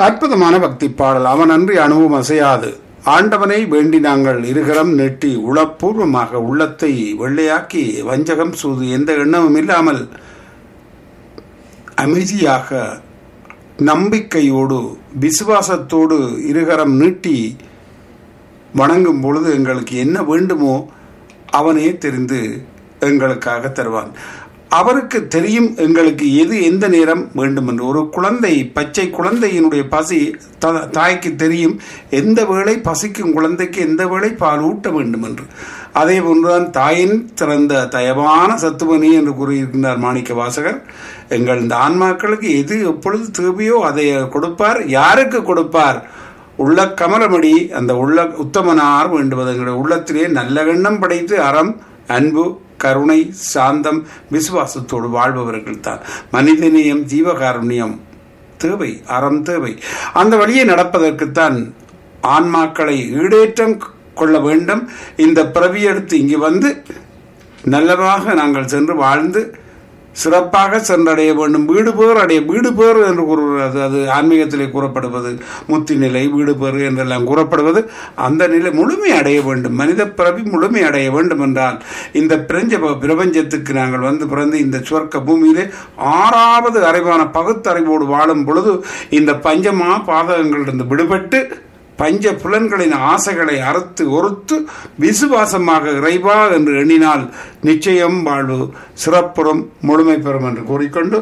அற்புதமான பக்தி பாடல் அவன் அன்றி அணுவும் அசையாது ஆண்டவனை வேண்டி நாங்கள் இருகரம் நெட்டி உளப்பூர்வமாக உள்ளத்தை வெள்ளையாக்கி வஞ்சகம் சூது எந்த எண்ணமும் இல்லாமல் அமைதியாக நம்பிக்கையோடு விசுவாசத்தோடு இருகரம் நீட்டி வணங்கும் பொழுது எங்களுக்கு என்ன வேண்டுமோ அவனே தெரிந்து எங்களுக்காக தருவான் அவருக்கு தெரியும் எங்களுக்கு எது எந்த நேரம் வேண்டும் என்று ஒரு குழந்தை பச்சை குழந்தையினுடைய பசி த- தாய்க்கு தெரியும் எந்த வேளை பசிக்கும் குழந்தைக்கு எந்த வேளை பால் ஊட்ட வேண்டும் என்று அதே போன்றுதான் தாயின் திறந்த தயவான சத்துவனி என்று கூறியிருக்கின்றார் மாணிக்க வாசகர் எங்கள் இந்த ஆன்மாக்களுக்கு எது எப்பொழுது தேவையோ அதை கொடுப்பார் யாருக்கு கொடுப்பார் உள்ள கமலமடி அந்த உள்ள உத்தமனார் வேண்டுவது எங்களுடைய உள்ளத்திலே நல்ல எண்ணம் படைத்து அறம் அன்பு கருணை சாந்தம் விசுவாசத்தோடு வாழ்பவர்கள் தான் மனிதநேயம் ஜீவகாருண்யம் தேவை அறம் தேவை அந்த வழியை நடப்பதற்குத்தான் ஆன்மாக்களை ஈடேற்றம் கொள்ள வேண்டும் இந்த பிறவி எடுத்து இங்கு வந்து நல்லதாக நாங்கள் சென்று வாழ்ந்து சிறப்பாக சென்றடைய வேண்டும் வீடு பேர் அடைய வீடு பேர் என்று கூறுவது அது ஆன்மீகத்திலே கூறப்படுவது முத்தி நிலை வீடு பேர் என்றெல்லாம் கூறப்படுவது அந்த நிலை முழுமை அடைய வேண்டும் மனித பிறவி முழுமை அடைய வேண்டும் என்றால் இந்த பிரஞ்ச பிரபஞ்சத்துக்கு நாங்கள் வந்து பிறந்து இந்த சுவர்க்க பூமியிலே ஆறாவது அறிவான பகுத்தறிவோடு வாழும் பொழுது இந்த பஞ்சமா பாதகங்களிலிருந்து விடுபட்டு பஞ்ச புலன்களின் ஆசைகளை அறுத்து ஒருத்து விசுவாசமாக இறைவா என்று எண்ணினால் நிச்சயம் வாழ்வு சிறப்புறம் முழுமை பெறும் என்று கூறிக்கொண்டு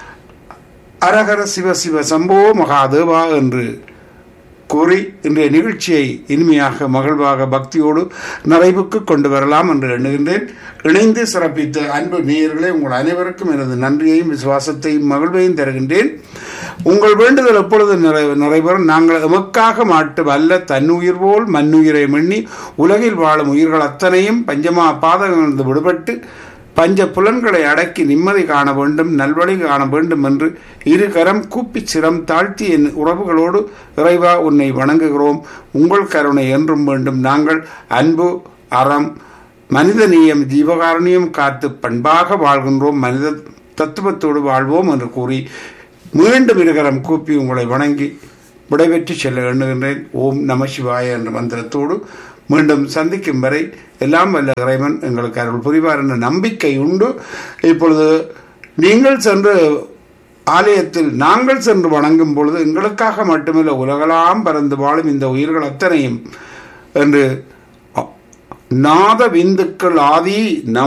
அரகர சிவ சிவ சம்போ மகாதேவா என்று கூறி இன்றைய நிகழ்ச்சியை இனிமையாக மகிழ்வாக பக்தியோடு நிறைவுக்கு கொண்டு வரலாம் என்று எண்ணுகின்றேன் இணைந்து சிறப்பித்த அன்பு நேயர்களே உங்கள் அனைவருக்கும் எனது நன்றியையும் விசுவாசத்தையும் மகிழ்வையும் தருகின்றேன் உங்கள் வேண்டுதல் எப்பொழுது நிறை நிறைவேறும் நாங்கள் எமக்காக மாட்டு வல்ல தன்னுயிர் போல் மண்ணுயிரை எண்ணி உலகில் வாழும் உயிர்கள் அத்தனையும் பஞ்சமா பாதகங்களிலிருந்து விடுபட்டு பஞ்ச புலன்களை அடக்கி நிம்மதி காண வேண்டும் நல்வழி காண வேண்டும் என்று இரு கரம் கூப்பி சிரம் தாழ்த்தி என் உறவுகளோடு இறைவா உன்னை வணங்குகிறோம் உங்கள் கருணை என்றும் வேண்டும் நாங்கள் அன்பு அறம் மனித நேயம் ஜீவகாரணியம் காத்து பண்பாக வாழ்கின்றோம் மனித தத்துவத்தோடு வாழ்வோம் என்று கூறி மீண்டும் இருகரம் கூப்பி உங்களை வணங்கி விடைபெற்று செல்ல எண்ணுகின்றேன் ஓம் நம சிவாய என்ற மந்திரத்தோடு மீண்டும் சந்திக்கும் வரை எல்லாம் வல்ல இறைவன் எங்களுக்கு அருள் புரிவார் என்ற நம்பிக்கை உண்டு இப்பொழுது நீங்கள் சென்று ஆலயத்தில் நாங்கள் சென்று வணங்கும் பொழுது எங்களுக்காக மட்டுமல்ல உலகலாம் பறந்து வாழும் இந்த உயிர்கள் அத்தனையும் என்று நாத விந்துக்கள் ஆதி நம்